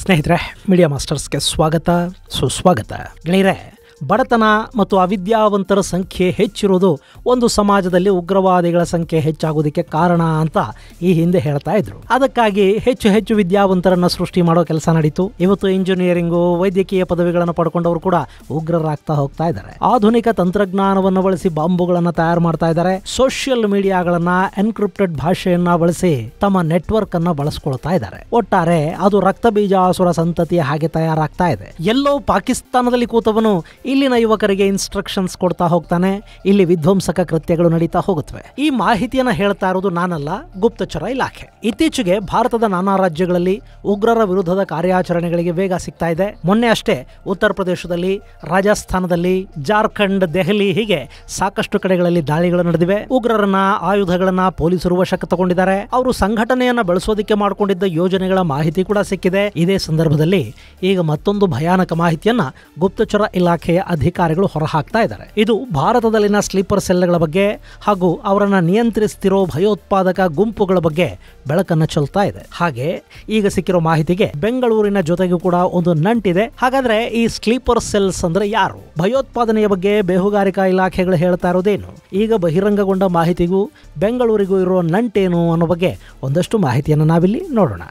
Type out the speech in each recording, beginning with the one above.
ಸ್ನೇಹಿತರೆ ಮೀಡಿಯಾ ಮಾಸ್ಟರ್ಸ್ಗೆ ಸ್ವಾಗತ ಸುಸ್ವಾಗತ ಗೆಳೆಯರೆ ಬಡತನ ಮತ್ತು ಅವಿದ್ಯಾವಂತರ ಸಂಖ್ಯೆ ಹೆಚ್ಚಿರುವುದು ಒಂದು ಸಮಾಜದಲ್ಲಿ ಉಗ್ರವಾದಿಗಳ ಸಂಖ್ಯೆ ಹೆಚ್ಚಾಗೋದಕ್ಕೆ ಕಾರಣ ಅಂತ ಈ ಹಿಂದೆ ಹೇಳ್ತಾ ಇದ್ರು ಅದಕ್ಕಾಗಿ ಹೆಚ್ಚು ಹೆಚ್ಚು ವಿದ್ಯಾವಂತರನ್ನ ಸೃಷ್ಟಿ ಮಾಡೋ ಕೆಲಸ ನಡೀತು ಇವತ್ತು ಇಂಜಿನಿಯರಿಂಗು ವೈದ್ಯಕೀಯ ಪದವಿಗಳನ್ನು ಪಡ್ಕೊಂಡವರು ಕೂಡ ಉಗ್ರರಾಗ್ತಾ ಹೋಗ್ತಾ ಇದ್ದಾರೆ ಆಧುನಿಕ ತಂತ್ರಜ್ಞಾನವನ್ನು ಬಳಸಿ ಬಾಂಬುಗಳನ್ನು ತಯಾರು ಮಾಡ್ತಾ ಇದ್ದಾರೆ ಸೋಷಿಯಲ್ ಮೀಡಿಯಾಗಳನ್ನ ಎನ್ಕ್ರಿಪ್ಟೆಡ್ ಭಾಷೆಯನ್ನ ಬಳಸಿ ತಮ್ಮ ನೆಟ್ವರ್ಕ್ ಅನ್ನ ಬಳಸ್ಕೊಳ್ತಾ ಇದ್ದಾರೆ ಒಟ್ಟಾರೆ ಅದು ರಕ್ತ ಬೀಜಾಸುರ ಸಂತತಿಯ ಹಾಗೆ ತಯಾರಾಗ್ತಾ ಇದೆ ಎಲ್ಲೋ ಪಾಕಿಸ್ತಾನದಲ್ಲಿ ಕೂತವನು ಇಲ್ಲಿನ ಯುವಕರಿಗೆ ಇನ್ಸ್ಟ್ರಕ್ಷನ್ಸ್ ಕೊಡ್ತಾ ಹೋಗ್ತಾನೆ ಇಲ್ಲಿ ವಿಧ್ವಂಸಕ ಕೃತ್ಯಗಳು ನಡೀತಾ ಹೋಗುತ್ತವೆ ಈ ಮಾಹಿತಿಯನ್ನ ಹೇಳ್ತಾ ಇರೋದು ನಾನಲ್ಲ ಗುಪ್ತಚರ ಇಲಾಖೆ ಇತ್ತೀಚೆಗೆ ಭಾರತದ ನಾನಾ ರಾಜ್ಯಗಳಲ್ಲಿ ಉಗ್ರರ ವಿರುದ್ಧದ ಕಾರ್ಯಾಚರಣೆಗಳಿಗೆ ವೇಗ ಸಿಗ್ತಾ ಇದೆ ಮೊನ್ನೆ ಅಷ್ಟೇ ಉತ್ತರ ಪ್ರದೇಶದಲ್ಲಿ ರಾಜಸ್ಥಾನದಲ್ಲಿ ಜಾರ್ಖಂಡ್ ದೆಹಲಿ ಹೀಗೆ ಸಾಕಷ್ಟು ಕಡೆಗಳಲ್ಲಿ ದಾಳಿಗಳು ನಡೆದಿವೆ ಉಗ್ರರನ್ನ ಆಯುಧಗಳನ್ನ ಪೊಲೀಸರು ವಶಕ್ಕೆ ತಗೊಂಡಿದ್ದಾರೆ ಅವರು ಸಂಘಟನೆಯನ್ನ ಬೆಳೆಸೋದಕ್ಕೆ ಮಾಡಿಕೊಂಡಿದ್ದ ಯೋಜನೆಗಳ ಮಾಹಿತಿ ಕೂಡ ಸಿಕ್ಕಿದೆ ಇದೇ ಸಂದರ್ಭದಲ್ಲಿ ಈಗ ಮತ್ತೊಂದು ಭಯಾನಕ ಮಾಹಿತಿಯನ್ನ ಗುಪ್ತಚರ ಇಲಾಖೆಯ ಅಧಿಕಾರಿಗಳು ಹೊರಹಾಕ್ತಾ ಇದ್ದಾರೆ ಇದು ಭಾರತದಲ್ಲಿನ ಸ್ಲೀಪರ್ ಸೆಲ್ಗಳ ಬಗ್ಗೆ ಹಾಗೂ ಅವರನ್ನ ನಿಯಂತ್ರಿಸ್ತಿರೋ ಭಯೋತ್ಪಾದಕ ಗುಂಪುಗಳ ಬಗ್ಗೆ ಬೆಳಕನ್ನು ಚೆಲ್ತಾ ಇದೆ ಹಾಗೆ ಈಗ ಸಿಕ್ಕಿರೋ ಮಾಹಿತಿಗೆ ಬೆಂಗಳೂರಿನ ಜೊತೆಗೂ ಕೂಡ ಒಂದು ನಂಟಿದೆ ಹಾಗಾದ್ರೆ ಈ ಸ್ಲೀಪರ್ ಸೆಲ್ಸ್ ಅಂದ್ರೆ ಯಾರು ಭಯೋತ್ಪಾದನೆಯ ಬಗ್ಗೆ ಬೇಹುಗಾರಿಕಾ ಇಲಾಖೆಗಳು ಹೇಳ್ತಾ ಇರೋದೇನು ಈಗ ಬಹಿರಂಗಗೊಂಡ ಮಾಹಿತಿಗೂ ಬೆಂಗಳೂರಿಗೂ ಇರೋ ನಂಟೇನು ಅನ್ನೋ ಬಗ್ಗೆ ಒಂದಷ್ಟು ಮಾಹಿತಿಯನ್ನು ನಾವಿಲ್ಲಿ ನೋಡೋಣ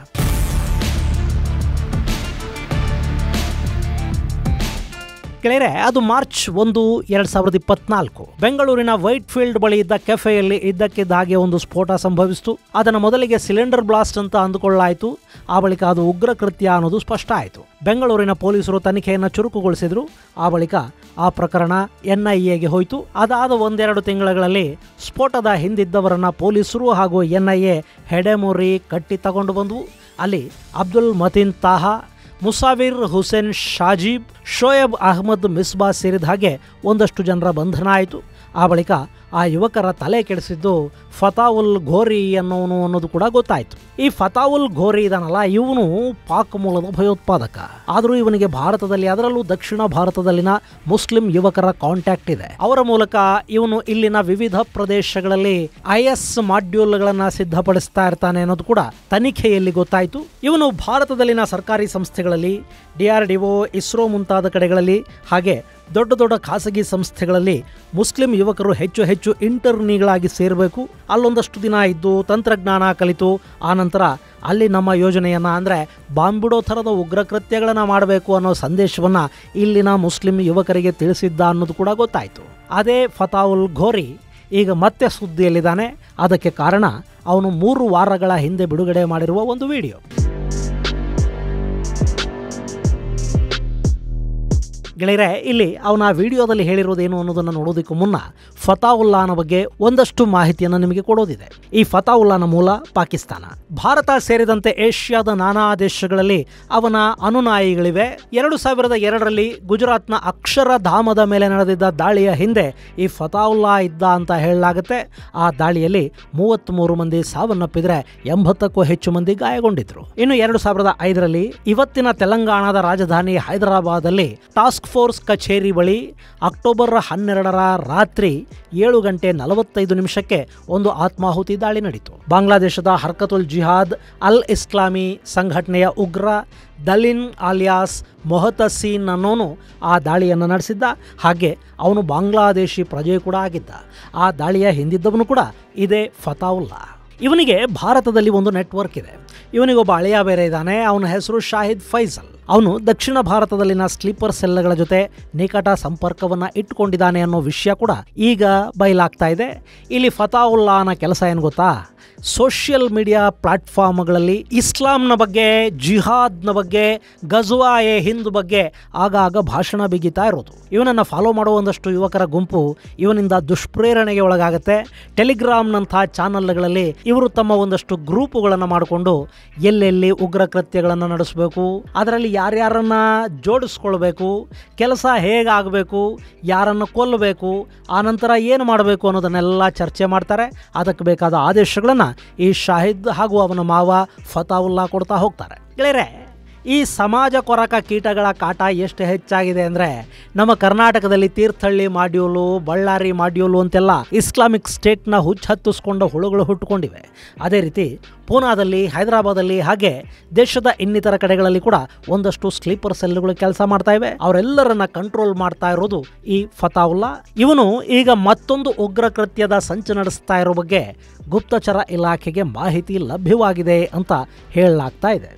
ಗೆಳೆಯರೆ ಅದು ಮಾರ್ಚ್ ಒಂದು ಎರಡ್ ಸಾವಿರದ ಇಪ್ಪತ್ನಾಲ್ಕು ಬೆಂಗಳೂರಿನ ವೈಟ್ ಫೀಲ್ಡ್ ಬಳಿ ಇದ್ದ ಕೆಫೆಯಲ್ಲಿ ಇದ್ದಕ್ಕಿದ್ದ ಹಾಗೆ ಒಂದು ಸ್ಫೋಟ ಸಂಭವಿಸಿತು ಅದನ್ನು ಮೊದಲಿಗೆ ಸಿಲಿಂಡರ್ ಬ್ಲಾಸ್ಟ್ ಅಂತ ಅಂದುಕೊಳ್ಳಾಯಿತು ಆ ಬಳಿಕ ಅದು ಉಗ್ರ ಕೃತ್ಯ ಅನ್ನೋದು ಸ್ಪಷ್ಟ ಆಯಿತು ಬೆಂಗಳೂರಿನ ಪೊಲೀಸರು ತನಿಖೆಯನ್ನು ಚುರುಕುಗೊಳಿಸಿದ್ರು ಆ ಬಳಿಕ ಆ ಪ್ರಕರಣ ಎನ್ಐಎಗೆ ಹೋಯಿತು ಅದಾದ ಒಂದೆರಡು ತಿಂಗಳಲ್ಲಿ ಸ್ಫೋಟದ ಹಿಂದಿದ್ದವರನ್ನ ಪೊಲೀಸರು ಹಾಗೂ ಎನ್ಐಎ ಹೆಡೆಮುರಿ ಕಟ್ಟಿ ತಗೊಂಡು ಬಂದವು ಅಲ್ಲಿ ಅಬ್ದುಲ್ ಮತೀನ್ ತಾಹಾ ಮುಸಾವಿರ್ ಹುಸೇನ್ ಶಾಜೀಬ್ ಶೋಯಬ್ ಅಹ್ಮದ್ ಮಿಸ್ಬಾ ಸೇರಿದ ಹಾಗೆ ಒಂದಷ್ಟು ಜನರ ಬಂಧನ ಆಯಿತು ಆ ಬಳಿಕ ಆ ಯುವಕರ ತಲೆ ಕೆಡಿಸಿದ್ದು ಫತಾವುಲ್ ಘೋರಿ ಅನ್ನೋನು ಅನ್ನೋದು ಕೂಡ ಗೊತ್ತಾಯಿತು ಈ ಫತಾವುಲ್ ಘೋರಿ ಇದಾನಲ್ಲ ಇವನು ಪಾಕ್ ಮೂಲದ ಭಯೋತ್ಪಾದಕ ಆದರೂ ಇವನಿಗೆ ಭಾರತದಲ್ಲಿ ಅದರಲ್ಲೂ ದಕ್ಷಿಣ ಭಾರತದಲ್ಲಿನ ಮುಸ್ಲಿಂ ಯುವಕರ ಕಾಂಟ್ಯಾಕ್ಟ್ ಇದೆ ಅವರ ಮೂಲಕ ಇವನು ಇಲ್ಲಿನ ವಿವಿಧ ಪ್ರದೇಶಗಳಲ್ಲಿ ಐ ಎಸ್ ಮಾಡ್ಯೂಲ್ಗಳನ್ನ ಸಿದ್ಧಪಡಿಸ್ತಾ ಇರ್ತಾನೆ ಅನ್ನೋದು ಕೂಡ ತನಿಖೆಯಲ್ಲಿ ಗೊತ್ತಾಯಿತು ಇವನು ಭಾರತದಲ್ಲಿನ ಸರ್ಕಾರಿ ಸಂಸ್ಥೆಗಳಲ್ಲಿ ಡಿಆರ್ಡಿಒ ಇಸ್ರೋ ಮುಂತಾದ ಕಡೆಗಳಲ್ಲಿ ಹಾಗೆ ದೊಡ್ಡ ದೊಡ್ಡ ಖಾಸಗಿ ಸಂಸ್ಥೆಗಳಲ್ಲಿ ಮುಸ್ಲಿಂ ಯುವಕರು ಹೆಚ್ಚು ಹೆಚ್ಚು ಇಂಟರ್ನಿಗಳಾಗಿ ಸೇರಬೇಕು ಅಲ್ಲೊಂದಷ್ಟು ದಿನ ಇದ್ದು ತಂತ್ರಜ್ಞಾನ ಕಲಿತು ಆನಂತರ ಅಲ್ಲಿ ನಮ್ಮ ಯೋಜನೆಯನ್ನು ಅಂದರೆ ಬಾಂಬಿಡೋ ಥರದ ಉಗ್ರ ಕೃತ್ಯಗಳನ್ನು ಮಾಡಬೇಕು ಅನ್ನೋ ಸಂದೇಶವನ್ನು ಇಲ್ಲಿನ ಮುಸ್ಲಿಂ ಯುವಕರಿಗೆ ತಿಳಿಸಿದ್ದ ಅನ್ನೋದು ಕೂಡ ಗೊತ್ತಾಯಿತು ಅದೇ ಫತಾವುಲ್ ಘೋರಿ ಈಗ ಮತ್ತೆ ಸುದ್ದಿಯಲ್ಲಿದ್ದಾನೆ ಅದಕ್ಕೆ ಕಾರಣ ಅವನು ಮೂರು ವಾರಗಳ ಹಿಂದೆ ಬಿಡುಗಡೆ ಮಾಡಿರುವ ಒಂದು ವಿಡಿಯೋ ಗೆಳೆಯರೆ ಇಲ್ಲಿ ಅವನ ವಿಡಿಯೋದಲ್ಲಿ ಹೇಳಿರೋದೇನು ಅನ್ನೋದನ್ನು ನೋಡೋದಕ್ಕೂ ಮುನ್ನ ಫತಾವುಲ್ಲಾನ ಬಗ್ಗೆ ಒಂದಷ್ಟು ಮಾಹಿತಿಯನ್ನು ನಿಮಗೆ ಕೊಡೋದಿದೆ ಈ ಫತಾವುಲ್ಲಾನ ಮೂಲ ಪಾಕಿಸ್ತಾನ ಭಾರತ ಸೇರಿದಂತೆ ಏಷ್ಯಾದ ನಾನಾ ದೇಶಗಳಲ್ಲಿ ಅವನ ಅನುನಾಯಿಗಳಿವೆ ಎರಡು ಸಾವಿರದ ಎರಡರಲ್ಲಿ ಗುಜರಾತ್ನ ಅಕ್ಷರಧಾಮದ ಮೇಲೆ ನಡೆದಿದ್ದ ದಾಳಿಯ ಹಿಂದೆ ಈ ಫತಾವುಲ್ಲಾ ಇದ್ದ ಅಂತ ಹೇಳಲಾಗುತ್ತೆ ಆ ದಾಳಿಯಲ್ಲಿ ಮೂವತ್ತ್ಮೂರು ಮಂದಿ ಸಾವನ್ನಪ್ಪಿದ್ರೆ ಎಂಬತ್ತಕ್ಕೂ ಹೆಚ್ಚು ಮಂದಿ ಗಾಯಗೊಂಡಿದ್ರು ಇನ್ನು ಎರಡು ಸಾವಿರದ ಐದರಲ್ಲಿ ಇವತ್ತಿನ ತೆಲಂಗಾಣದ ರಾಜಧಾನಿ ಹೈದರಾಬಾದಲ್ಲಿ ಟಾಸ್ಕ್ ಫೋರ್ಸ್ ಕಚೇರಿ ಬಳಿ ಅಕ್ಟೋಬರ್ ಹನ್ನೆರಡರ ರಾತ್ರಿ ಏಳು ಗಂಟೆ ನಲವತ್ತೈದು ನಿಮಿಷಕ್ಕೆ ಒಂದು ಆತ್ಮಾಹುತಿ ದಾಳಿ ನಡೀತು ಬಾಂಗ್ಲಾದೇಶದ ಹರ್ಕತುಲ್ ಜಿಹಾದ್ ಅಲ್ ಇಸ್ಲಾಮಿ ಸಂಘಟನೆಯ ಉಗ್ರ ದಲಿನ್ ಆಲಿಯಾಸ್ ಮೊಹತಸೀನ್ ಅನ್ನೋನು ಆ ದಾಳಿಯನ್ನು ನಡೆಸಿದ್ದ ಹಾಗೆ ಅವನು ಬಾಂಗ್ಲಾದೇಶಿ ಪ್ರಜೆ ಕೂಡ ಆಗಿದ್ದ ಆ ದಾಳಿಯ ಹಿಂದಿದ್ದವನು ಕೂಡ ಇದೇ ಫತಾವುಲ್ಲಾ ಇವನಿಗೆ ಭಾರತದಲ್ಲಿ ಒಂದು ನೆಟ್ವರ್ಕ್ ಇದೆ ಇವನಿಗೊಬ್ಬ ಅಳಿಯ ಬೇರೆ ಇದ್ದಾನೆ ಅವನ ಹೆಸರು ಶಾಹಿದ್ ಫೈಸಲ್ ಅವನು ದಕ್ಷಿಣ ಭಾರತದಲ್ಲಿನ ಸ್ಲೀಪರ್ ಸೆಲ್ಗಳ ಜೊತೆ ನಿಕಟ ಸಂಪರ್ಕವನ್ನು ಇಟ್ಟುಕೊಂಡಿದ್ದಾನೆ ಅನ್ನೋ ವಿಷಯ ಕೂಡ ಈಗ ಬಯಲಾಗ್ತಾ ಇದೆ ಇಲ್ಲಿ ಫತಾವುಲ್ಲಾನ ಕೆಲಸ ಏನು ಗೊತ್ತಾ ಸೋಷಿಯಲ್ ಮೀಡಿಯಾ ಪ್ಲಾಟ್ಫಾರ್ಮ್ಗಳಲ್ಲಿ ಇಸ್ಲಾಂನ ಬಗ್ಗೆ ಜಿಹಾದ್ನ ಬಗ್ಗೆ ಗಜುವಾ ಎ ಹಿಂದ್ ಬಗ್ಗೆ ಆಗಾಗ ಭಾಷಣ ಬಿಗಿತಾ ಇರೋದು ಇವನನ್ನು ಫಾಲೋ ಮಾಡೋ ಒಂದಷ್ಟು ಯುವಕರ ಗುಂಪು ಇವನಿಂದ ದುಷ್ಪ್ರೇರಣೆಗೆ ಒಳಗಾಗುತ್ತೆ ಟೆಲಿಗ್ರಾಮ್ನಂಥ ಚಾನಲ್ಗಳಲ್ಲಿ ಇವರು ತಮ್ಮ ಒಂದಷ್ಟು ಗ್ರೂಪುಗಳನ್ನು ಮಾಡಿಕೊಂಡು ಎಲ್ಲೆಲ್ಲಿ ಉಗ್ರ ಕೃತ್ಯಗಳನ್ನು ನಡೆಸಬೇಕು ಅದರಲ್ಲಿ ಯಾರ್ಯಾರನ್ನ ಜೋಡಿಸ್ಕೊಳ್ಬೇಕು ಕೆಲಸ ಹೇಗಾಗಬೇಕು ಯಾರನ್ನು ಕೊಲ್ಲಬೇಕು ಆನಂತರ ಏನು ಮಾಡಬೇಕು ಅನ್ನೋದನ್ನೆಲ್ಲ ಚರ್ಚೆ ಮಾಡ್ತಾರೆ ಅದಕ್ಕೆ ಬೇಕಾದ ಆದೇಶಗಳನ್ನು ಈ ಶಾಹಿದ್ ಹಾಗೂ ಅವನ ಮಾವ ಫತಾವುಲ್ಲಾ ಕೊಡ್ತಾ ಹೋಗ್ತಾರೆ ಗೆಳೆಯರೆ ಈ ಸಮಾಜ ಕೊರಕ ಕೀಟಗಳ ಕಾಟ ಎಷ್ಟು ಹೆಚ್ಚಾಗಿದೆ ಅಂದರೆ ನಮ್ಮ ಕರ್ನಾಟಕದಲ್ಲಿ ತೀರ್ಥಹಳ್ಳಿ ಮಾಡ್ಯೂಲು ಬಳ್ಳಾರಿ ಮಾಡ್ಯೂಲು ಅಂತೆಲ್ಲ ಇಸ್ಲಾಮಿಕ್ ಸ್ಟೇಟ್ನ ಹುಚ್ಚು ಹತ್ತಿಸ್ಕೊಂಡ ಹುಳುಗಳು ಹುಟ್ಟುಕೊಂಡಿವೆ ಅದೇ ರೀತಿ ಪೂನಾದಲ್ಲಿ ಹೈದರಾಬಾದಲ್ಲಿ ಹಾಗೆ ದೇಶದ ಇನ್ನಿತರ ಕಡೆಗಳಲ್ಲಿ ಕೂಡ ಒಂದಷ್ಟು ಸ್ಲೀಪರ್ ಸೆಲ್ಗಳು ಕೆಲಸ ಮಾಡ್ತಾ ಇವೆ ಅವರೆಲ್ಲರನ್ನ ಕಂಟ್ರೋಲ್ ಮಾಡ್ತಾ ಇರೋದು ಈ ಫತಾವುಲ್ಲಾ ಇವನು ಈಗ ಮತ್ತೊಂದು ಉಗ್ರ ಕೃತ್ಯದ ಸಂಚು ನಡೆಸ್ತಾ ಇರೋ ಬಗ್ಗೆ ಗುಪ್ತಚರ ಇಲಾಖೆಗೆ ಮಾಹಿತಿ ಲಭ್ಯವಾಗಿದೆ ಅಂತ ಹೇಳಲಾಗ್ತಾ ಇದೆ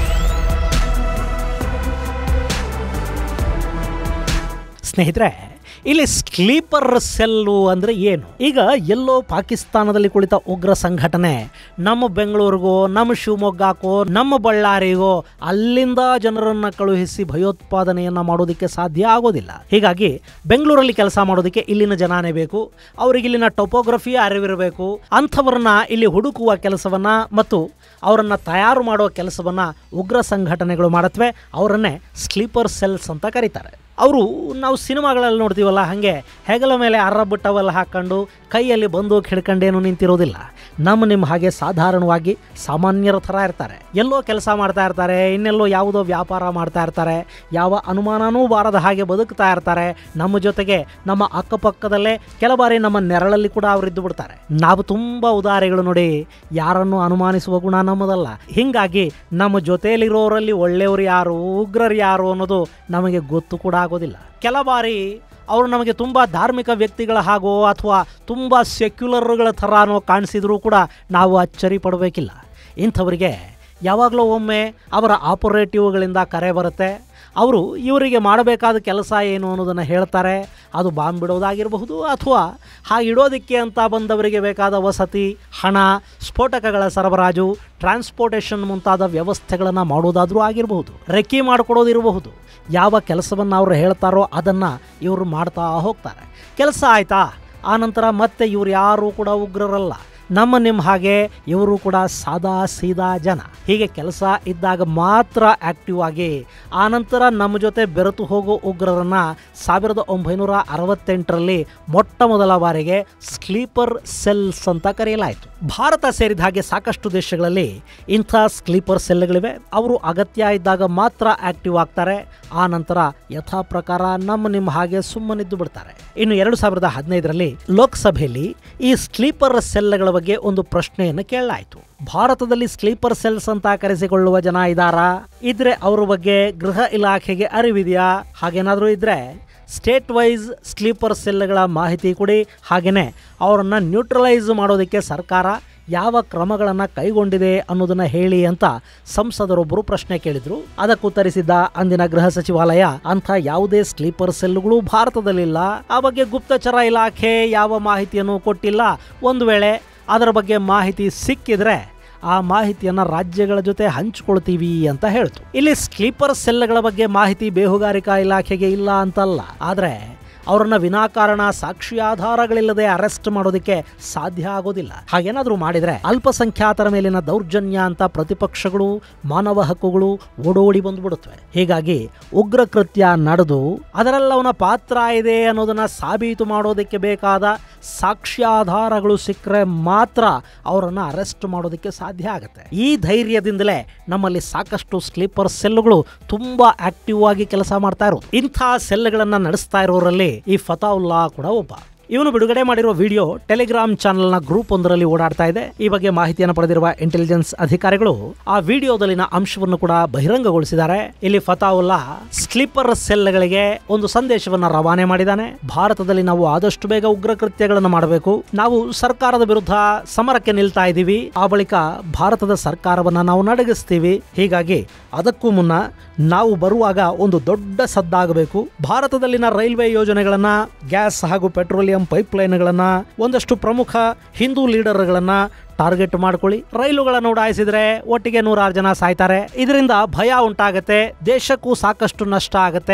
ಸ್ನೇಹಿತರೆ ಇಲ್ಲಿ ಸ್ಲೀಪರ್ ಸೆಲ್ಲು ಅಂದರೆ ಏನು ಈಗ ಎಲ್ಲೋ ಪಾಕಿಸ್ತಾನದಲ್ಲಿ ಕುಳಿತ ಉಗ್ರ ಸಂಘಟನೆ ನಮ್ಮ ಬೆಂಗಳೂರಿಗೋ ನಮ್ಮ ಶಿವಮೊಗ್ಗಕ್ಕೋ ನಮ್ಮ ಬಳ್ಳಾರಿಗೋ ಅಲ್ಲಿಂದ ಜನರನ್ನ ಕಳುಹಿಸಿ ಭಯೋತ್ಪಾದನೆಯನ್ನ ಮಾಡೋದಕ್ಕೆ ಸಾಧ್ಯ ಆಗೋದಿಲ್ಲ ಹೀಗಾಗಿ ಬೆಂಗಳೂರಲ್ಲಿ ಕೆಲಸ ಮಾಡೋದಕ್ಕೆ ಇಲ್ಲಿನ ಜನಾನೇ ಬೇಕು ಅವರಿಗೆ ಇಲ್ಲಿನ ಟೊಪೋಗ್ರಫಿ ಅರಿವಿರಬೇಕು ಅಂಥವ್ರನ್ನ ಇಲ್ಲಿ ಹುಡುಕುವ ಕೆಲಸವನ್ನ ಮತ್ತು ಅವರನ್ನ ತಯಾರು ಮಾಡುವ ಕೆಲಸವನ್ನ ಉಗ್ರ ಸಂಘಟನೆಗಳು ಮಾಡತ್ವೆ ಅವರನ್ನೇ ಸ್ಲೀಪರ್ ಸೆಲ್ಸ್ ಅಂತ ಕರೀತಾರೆ ಅವರು ನಾವು ಸಿನಿಮಾಗಳಲ್ಲಿ ನೋಡ್ತೀವಲ್ಲ ಹಾಗೆ ಹೆಗಲ ಮೇಲೆ ಅರ್ರ ಟವಲ್ ಹಾಕ್ಕೊಂಡು ಕೈಯಲ್ಲಿ ಬಂದೂಕ್ ಹಿಡ್ಕೊಂಡೇನು ನಿಂತಿರೋದಿಲ್ಲ ನಮ್ಮ ನಿಮ್ಮ ಹಾಗೆ ಸಾಧಾರಣವಾಗಿ ಸಾಮಾನ್ಯರ ಥರ ಇರ್ತಾರೆ ಎಲ್ಲೋ ಕೆಲಸ ಮಾಡ್ತಾ ಇರ್ತಾರೆ ಇನ್ನೆಲ್ಲೋ ಯಾವುದೋ ವ್ಯಾಪಾರ ಮಾಡ್ತಾ ಇರ್ತಾರೆ ಯಾವ ಅನುಮಾನನೂ ಬಾರದ ಹಾಗೆ ಬದುಕ್ತಾ ಇರ್ತಾರೆ ನಮ್ಮ ಜೊತೆಗೆ ನಮ್ಮ ಅಕ್ಕಪಕ್ಕದಲ್ಲೇ ಕೆಲ ಬಾರಿ ನಮ್ಮ ನೆರಳಲ್ಲಿ ಕೂಡ ಅವರಿದ್ದು ಬಿಡ್ತಾರೆ ನಾವು ತುಂಬ ಉದಾಹರಣೆಗಳು ನೋಡಿ ಯಾರನ್ನು ಅನುಮಾನಿಸುವ ಗುಣ ನಮ್ಮದಲ್ಲ ಹೀಗಾಗಿ ನಮ್ಮ ಜೊತೆಯಲ್ಲಿರೋರಲ್ಲಿ ಒಳ್ಳೆಯವರು ಯಾರು ಉಗ್ರರು ಯಾರು ಅನ್ನೋದು ನಮಗೆ ಗೊತ್ತು ಕೂಡ ಆಗೋದಿಲ್ಲ ಕೆಲ ಬಾರಿ ಅವರು ನಮಗೆ ತುಂಬ ಧಾರ್ಮಿಕ ವ್ಯಕ್ತಿಗಳ ಹಾಗೋ ಅಥವಾ ತುಂಬ ಸೆಕ್ಯುಲರ್ಗಳ ಥರನೋ ಕಾಣಿಸಿದರೂ ಕೂಡ ನಾವು ಅಚ್ಚರಿ ಪಡಬೇಕಿಲ್ಲ ಇಂಥವರಿಗೆ ಯಾವಾಗಲೂ ಒಮ್ಮೆ ಅವರ ಆಪರೇಟಿವ್ಗಳಿಂದ ಕರೆ ಬರುತ್ತೆ ಅವರು ಇವರಿಗೆ ಮಾಡಬೇಕಾದ ಕೆಲಸ ಏನು ಅನ್ನೋದನ್ನು ಹೇಳ್ತಾರೆ ಅದು ಬಾಂಬ್ ಬಿಡೋದಾಗಿರಬಹುದು ಅಥವಾ ಹಾಗಿಡೋದಕ್ಕೆ ಅಂತ ಬಂದವರಿಗೆ ಬೇಕಾದ ವಸತಿ ಹಣ ಸ್ಫೋಟಕಗಳ ಸರಬರಾಜು ಟ್ರಾನ್ಸ್ಪೋರ್ಟೇಷನ್ ಮುಂತಾದ ವ್ಯವಸ್ಥೆಗಳನ್ನು ಮಾಡೋದಾದರೂ ಆಗಿರಬಹುದು ರೆಕ್ಕಿ ಮಾಡಿಕೊಡೋದಿರಬಹುದು ಯಾವ ಕೆಲಸವನ್ನು ಅವರು ಹೇಳ್ತಾರೋ ಅದನ್ನು ಇವರು ಮಾಡ್ತಾ ಹೋಗ್ತಾರೆ ಕೆಲಸ ಆಯಿತಾ ಆನಂತರ ಮತ್ತೆ ಇವ್ರು ಯಾರೂ ಕೂಡ ಉಗ್ರರಲ್ಲ ನಮ್ಮ ನಿಮ್ಮ ಹಾಗೆ ಇವರು ಕೂಡ ಸಾದಾ ಸೀದಾ ಜನ ಹೀಗೆ ಕೆಲಸ ಇದ್ದಾಗ ಮಾತ್ರ ಆಕ್ಟಿವ್ ಆಗಿ ಆನಂತರ ನಮ್ಮ ಜೊತೆ ಬೆರೆತು ಹೋಗೋ ಉಗ್ರರನ್ನ ಸಾವಿರದ ಒಂಬೈನೂರ ಅರವತ್ತೆಂಟರಲ್ಲಿ ಮೊಟ್ಟ ಮೊದಲ ಬಾರಿಗೆ ಸ್ಲೀಪರ್ ಸೆಲ್ಸ್ ಅಂತ ಕರೆಯಲಾಯಿತು ಭಾರತ ಸೇರಿದ ಹಾಗೆ ಸಾಕಷ್ಟು ದೇಶಗಳಲ್ಲಿ ಇಂಥ ಸ್ಲೀಪರ್ ಸೆಲ್ಗಳಿವೆ ಅವರು ಅಗತ್ಯ ಇದ್ದಾಗ ಮಾತ್ರ ಆಕ್ಟಿವ್ ಆಗ್ತಾರೆ ಆ ನಂತರ ಯಥಾ ಪ್ರಕಾರ ನಮ್ಮ ನಿಮ್ಮ ಹಾಗೆ ಸುಮ್ಮನಿದ್ದು ಬಿಡ್ತಾರೆ ಇನ್ನು ಎರಡು ಸಾವಿರದ ಹದಿನೈದರಲ್ಲಿ ಲೋಕಸಭೆಯಲ್ಲಿ ಈ ಸ್ಲೀಪರ್ ಸೆಲ್ಗಳ ಬಗ್ಗೆ ಒಂದು ಪ್ರಶ್ನೆಯನ್ನು ಕೇಳಲಾಯಿತು ಭಾರತದಲ್ಲಿ ಸ್ಲೀಪರ್ ಸೆಲ್ಸ್ ಅಂತ ಕರೆಸಿಕೊಳ್ಳುವ ಜನ ಇದ್ದಾರಾ ಇದ್ರೆ ಅವ್ರ ಬಗ್ಗೆ ಗೃಹ ಇಲಾಖೆಗೆ ಅರಿವಿದೆಯಾ ಹಾಗೇನಾದರೂ ಇದ್ರೆ ಸ್ಟೇಟ್ ವೈಸ್ ಸ್ಲೀಪರ್ ಸೆಲ್ಗಳ ಮಾಹಿತಿ ಕೊಡಿ ಹಾಗೆಯೇ ಅವರನ್ನು ನ್ಯೂಟ್ರಲೈಸ್ ಮಾಡೋದಕ್ಕೆ ಸರ್ಕಾರ ಯಾವ ಕ್ರಮಗಳನ್ನು ಕೈಗೊಂಡಿದೆ ಅನ್ನೋದನ್ನ ಹೇಳಿ ಅಂತ ಸಂಸದರೊಬ್ಬರು ಪ್ರಶ್ನೆ ಕೇಳಿದ್ರು ಅದಕ್ಕೆ ಉತ್ತರಿಸಿದ್ದ ಅಂದಿನ ಗೃಹ ಸಚಿವಾಲಯ ಅಂಥ ಯಾವುದೇ ಸ್ಲೀಪರ್ ಸೆಲ್ಗಳು ಭಾರತದಲ್ಲಿಲ್ಲ ಆ ಬಗ್ಗೆ ಗುಪ್ತಚರ ಇಲಾಖೆ ಯಾವ ಮಾಹಿತಿಯನ್ನು ಕೊಟ್ಟಿಲ್ಲ ಒಂದು ವೇಳೆ ಅದರ ಬಗ್ಗೆ ಮಾಹಿತಿ ಸಿಕ್ಕಿದ್ರೆ ಆ ಮಾಹಿತಿಯನ್ನು ರಾಜ್ಯಗಳ ಜೊತೆ ಹಂಚಿಕೊಳ್ತೀವಿ ಅಂತ ಹೇಳ್ತು ಇಲ್ಲಿ ಸ್ಲೀಪರ್ ಸೆಲ್ಗಳ ಬಗ್ಗೆ ಮಾಹಿತಿ ಬೇಹುಗಾರಿಕಾ ಇಲಾಖೆಗೆ ಇಲ್ಲ ಅಂತಲ್ಲ ಆದರೆ ಅವರನ್ನ ವಿನಾಕಾರಣ ಸಾಕ್ಷಿ ಆಧಾರಗಳಿಲ್ಲದೆ ಅರೆಸ್ಟ್ ಮಾಡೋದಕ್ಕೆ ಸಾಧ್ಯ ಆಗೋದಿಲ್ಲ ಹಾಗೇನಾದ್ರೂ ಮಾಡಿದ್ರೆ ಅಲ್ಪಸಂಖ್ಯಾತರ ಮೇಲಿನ ದೌರ್ಜನ್ಯ ಅಂತ ಪ್ರತಿಪಕ್ಷಗಳು ಮಾನವ ಹಕ್ಕುಗಳು ಓಡೋಡಿ ಬಂದ್ಬಿಡುತ್ತವೆ ಹೀಗಾಗಿ ಉಗ್ರ ಕೃತ್ಯ ನಡೆದು ಅದರಲ್ಲಿ ಅವನ ಪಾತ್ರ ಇದೆ ಅನ್ನೋದನ್ನ ಸಾಬೀತು ಮಾಡೋದಕ್ಕೆ ಬೇಕಾದ ಸಾಕ್ಷ್ಯಾಧಾರಗಳು ಸಿಕ್ಕರೆ ಮಾತ್ರ ಅವರನ್ನು ಅರೆಸ್ಟ್ ಮಾಡೋದಕ್ಕೆ ಸಾಧ್ಯ ಆಗುತ್ತೆ ಈ ಧೈರ್ಯದಿಂದಲೇ ನಮ್ಮಲ್ಲಿ ಸಾಕಷ್ಟು ಸ್ಲೀಪರ್ ಸೆಲ್ಗಳು ತುಂಬಾ ಆಕ್ಟಿವ್ ಆಗಿ ಕೆಲಸ ಮಾಡ್ತಾ ಇರೋದು ಇಂಥ ಸೆಲ್ಗಳನ್ನ ನಡೆಸ್ತಾ ಇರೋರಲ್ಲಿ ಈ ಫತಾವುಲ್ಲಾ ಕೂಡ ಒಬ್ಬ ಇವನು ಬಿಡುಗಡೆ ಮಾಡಿರುವ ವಿಡಿಯೋ ಟೆಲಿಗ್ರಾಮ್ ಚಾನೆಲ್ನ ಗ್ರೂಪ್ ಒಂದರಲ್ಲಿ ಓಡಾಡ್ತಾ ಇದೆ ಈ ಬಗ್ಗೆ ಮಾಹಿತಿಯನ್ನು ಪಡೆದಿರುವ ಇಂಟೆಲಿಜೆನ್ಸ್ ಅಧಿಕಾರಿಗಳು ಆ ವಿಡಿಯೋದಲ್ಲಿನ ಅಂಶವನ್ನು ಕೂಡ ಬಹಿರಂಗಗೊಳಿಸಿದ್ದಾರೆ ಇಲ್ಲಿ ಫತಾವುಲ್ಲಾ ಸ್ಲೀಪರ್ ಸೆಲ್ಗಳಿಗೆ ಒಂದು ಸಂದೇಶವನ್ನ ರವಾನೆ ಮಾಡಿದ್ದಾನೆ ಭಾರತದಲ್ಲಿ ನಾವು ಆದಷ್ಟು ಬೇಗ ಉಗ್ರ ಕೃತ್ಯಗಳನ್ನು ಮಾಡಬೇಕು ನಾವು ಸರ್ಕಾರದ ವಿರುದ್ಧ ಸಮರಕ್ಕೆ ನಿಲ್ತಾ ಇದ್ದೀವಿ ಆ ಬಳಿಕ ಭಾರತದ ಸರ್ಕಾರವನ್ನ ನಾವು ನಡಗಿಸ್ತೀವಿ ಹೀಗಾಗಿ ಅದಕ್ಕೂ ಮುನ್ನ ನಾವು ಬರುವಾಗ ಒಂದು ದೊಡ್ಡ ಸದ್ದಾಗಬೇಕು ಭಾರತದಲ್ಲಿನ ರೈಲ್ವೆ ಯೋಜನೆಗಳನ್ನ ಗ್ಯಾಸ್ ಹಾಗೂ ಪೆಟ್ರೋಲಿಯಂ ಪೈಪ್ಲೈನ್ಗಳನ್ನ ಒಂದಷ್ಟು ಪ್ರಮುಖ ಹಿಂದೂ ಲೀಡರ್ಗಳನ್ನ ಟಾರ್ಗೆಟ್ ಮಾಡ್ಕೊಳ್ಳಿ ರೈಲುಗಳನ್ನು ಉಡಾಯಿಸಿದ್ರೆ ಒಟ್ಟಿಗೆ ನೂರಾರು ಜನ ಸಾಯ್ತಾರೆ ಇದರಿಂದ ಭಯ ಉಂಟಾಗತ್ತೆ ದೇಶಕ್ಕೂ ಸಾಕಷ್ಟು ನಷ್ಟ ಆಗತ್ತೆ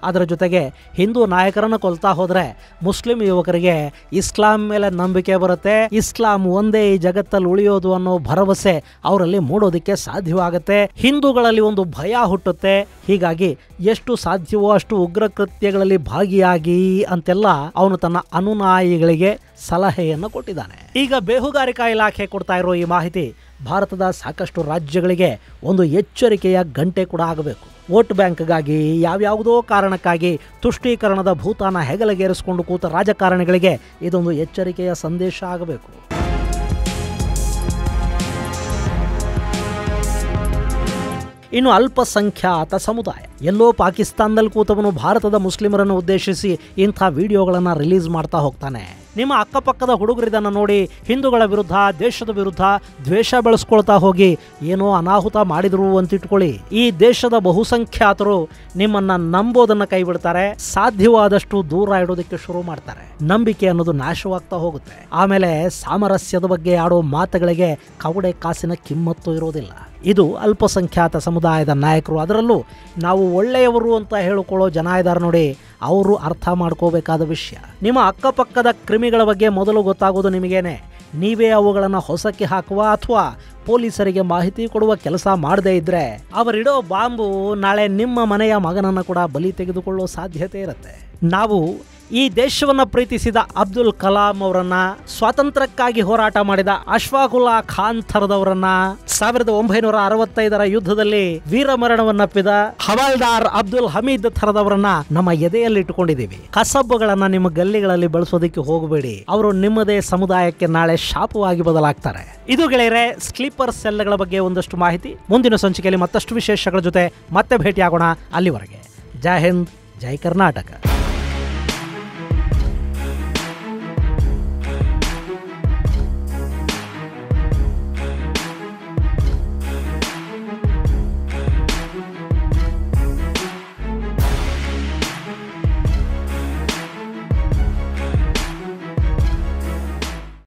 ಅದರ ಜೊತೆಗೆ ಹಿಂದೂ ನಾಯಕರನ್ನು ಕೊಲ್ತಾ ಹೋದರೆ ಮುಸ್ಲಿಂ ಯುವಕರಿಗೆ ಇಸ್ಲಾಂ ಮೇಲೆ ನಂಬಿಕೆ ಬರುತ್ತೆ ಇಸ್ಲಾಂ ಒಂದೇ ಈ ಜಗತ್ತಲ್ಲಿ ಉಳಿಯೋದು ಅನ್ನೋ ಭರವಸೆ ಅವರಲ್ಲಿ ಮೂಡೋದಕ್ಕೆ ಸಾಧ್ಯವಾಗುತ್ತೆ ಹಿಂದೂಗಳಲ್ಲಿ ಒಂದು ಭಯ ಹುಟ್ಟುತ್ತೆ ಹೀಗಾಗಿ ಎಷ್ಟು ಸಾಧ್ಯವೋ ಅಷ್ಟು ಉಗ್ರ ಕೃತ್ಯಗಳಲ್ಲಿ ಭಾಗಿಯಾಗಿ ಅಂತೆಲ್ಲ ಅವನು ತನ್ನ ಅನುನಾಯಿಗಳಿಗೆ ಸಲಹೆಯನ್ನು ಕೊಟ್ಟಿದ್ದಾನೆ ಈಗ ಬೇಹುಗಾರಿಕಾ ಇಲಾಖೆ ಕೊಡ್ತಾ ಇರೋ ಈ ಮಾಹಿತಿ ಭಾರತದ ಸಾಕಷ್ಟು ರಾಜ್ಯಗಳಿಗೆ ಒಂದು ಎಚ್ಚರಿಕೆಯ ಗಂಟೆ ಕೂಡ ಆಗಬೇಕು ವೋಟ್ ಬ್ಯಾಂಕ್ಗಾಗಿ ಯಾವ್ಯಾವುದೋ ಕಾರಣಕ್ಕಾಗಿ ತುಷ್ಟೀಕರಣದ ಭೂತಾನ ಹೆಗಲಿಗೇರಿಸಿಕೊಂಡು ಕೂತ ರಾಜಕಾರಣಿಗಳಿಗೆ ಇದೊಂದು ಎಚ್ಚರಿಕೆಯ ಸಂದೇಶ ಆಗಬೇಕು ಇನ್ನು ಅಲ್ಪಸಂಖ್ಯಾತ ಸಮುದಾಯ ಎಲ್ಲೋ ಪಾಕಿಸ್ತಾನದಲ್ಲಿ ಕೂತವನು ಭಾರತದ ಮುಸ್ಲಿಮರನ್ನು ಉದ್ದೇಶಿಸಿ ಇಂಥ ವಿಡಿಯೋಗಳನ್ನು ರಿಲೀಸ್ ಮಾಡ್ತಾ ಹೋಗ್ತಾನೆ ನಿಮ್ಮ ಅಕ್ಕಪಕ್ಕದ ಹುಡುಗರು ಇದನ್ನು ನೋಡಿ ಹಿಂದೂಗಳ ವಿರುದ್ಧ ದೇಶದ ವಿರುದ್ಧ ದ್ವೇಷ ಬೆಳೆಸ್ಕೊಳ್ತಾ ಹೋಗಿ ಏನೋ ಅನಾಹುತ ಮಾಡಿದ್ರು ಅಂತ ಇಟ್ಕೊಳ್ಳಿ ಈ ದೇಶದ ಬಹುಸಂಖ್ಯಾತರು ನಿಮ್ಮನ್ನ ನಂಬೋದನ್ನ ಕೈ ಬಿಡ್ತಾರೆ ಸಾಧ್ಯವಾದಷ್ಟು ದೂರ ಇಡೋದಕ್ಕೆ ಶುರು ಮಾಡ್ತಾರೆ ನಂಬಿಕೆ ಅನ್ನೋದು ನಾಶವಾಗ್ತಾ ಹೋಗುತ್ತೆ ಆಮೇಲೆ ಸಾಮರಸ್ಯದ ಬಗ್ಗೆ ಆಡೋ ಮಾತುಗಳಿಗೆ ಕವಡೆ ಕಾಸಿನ ಕಿಮ್ಮತ್ತು ಇರೋದಿಲ್ಲ ಇದು ಅಲ್ಪಸಂಖ್ಯಾತ ಸಮುದಾಯದ ನಾಯಕರು ಅದರಲ್ಲೂ ನಾವು ಒಳ್ಳೆಯವರು ಅಂತ ಹೇಳಿಕೊಳ್ಳೋ ಜನ ಇದ್ದಾರೆ ನೋಡಿ ಅವರು ಅರ್ಥ ಮಾಡ್ಕೋಬೇಕಾದ ವಿಷಯ ನಿಮ್ಮ ಅಕ್ಕಪಕ್ಕದ ಕ್ರಿಮಿಗಳ ಬಗ್ಗೆ ಮೊದಲು ಗೊತ್ತಾಗೋದು ನಿಮಗೇನೆ ನೀವೇ ಅವುಗಳನ್ನು ಹೊಸಕ್ಕೆ ಹಾಕುವ ಅಥವಾ ಪೊಲೀಸರಿಗೆ ಮಾಹಿತಿ ಕೊಡುವ ಕೆಲಸ ಮಾಡದೇ ಇದ್ರೆ ಅವರಿಡೋ ಬಾಂಬು ನಾಳೆ ನಿಮ್ಮ ಮನೆಯ ಮಗನನ್ನು ಕೂಡ ಬಲಿ ತೆಗೆದುಕೊಳ್ಳೋ ಸಾಧ್ಯತೆ ಇರುತ್ತೆ ನಾವು ಈ ದೇಶವನ್ನ ಪ್ರೀತಿಸಿದ ಅಬ್ದುಲ್ ಕಲಾಂ ಅವರನ್ನ ಸ್ವಾತಂತ್ರ್ಯಕ್ಕಾಗಿ ಹೋರಾಟ ಮಾಡಿದ ಅಶ್ವಾಕುಲ್ಲಾ ಖಾನ್ ಥರದವರನ್ನ ಸಾವಿರದ ಒಂಬೈನೂರ ಅರವತ್ತೈದರ ಯುದ್ಧದಲ್ಲಿ ವೀರಮರಣವನ್ನಪ್ಪಿದ ಹವಾಲ್ದಾರ್ ಅಬ್ದುಲ್ ಹಮೀದ್ ಥರದವರನ್ನ ನಮ್ಮ ಎದೆಯಲ್ಲಿ ಇಟ್ಟುಕೊಂಡಿದ್ದೀವಿ ಕಸಬ್ಬುಗಳನ್ನ ನಿಮ್ಮ ಗಲ್ಲಿಗಳಲ್ಲಿ ಬಳಸೋದಕ್ಕೆ ಹೋಗಬೇಡಿ ಅವರು ನಿಮ್ಮದೇ ಸಮುದಾಯಕ್ಕೆ ನಾಳೆ ಶಾಪವಾಗಿ ಬದಲಾಗ್ತಾರೆ ಇದು ಗೆಳೆಯರೆ ಸ್ಲೀಪರ್ ಸೆಲ್ಗಳ ಬಗ್ಗೆ ಒಂದಷ್ಟು ಮಾಹಿತಿ ಮುಂದಿನ ಸಂಚಿಕೆಯಲ್ಲಿ ಮತ್ತಷ್ಟು ವಿಶೇಷಗಳ ಜೊತೆ ಮತ್ತೆ ಭೇಟಿಯಾಗೋಣ ಅಲ್ಲಿವರೆಗೆ ಜೈ ಹಿಂದ್ ಜೈ ಕರ್ನಾಟಕ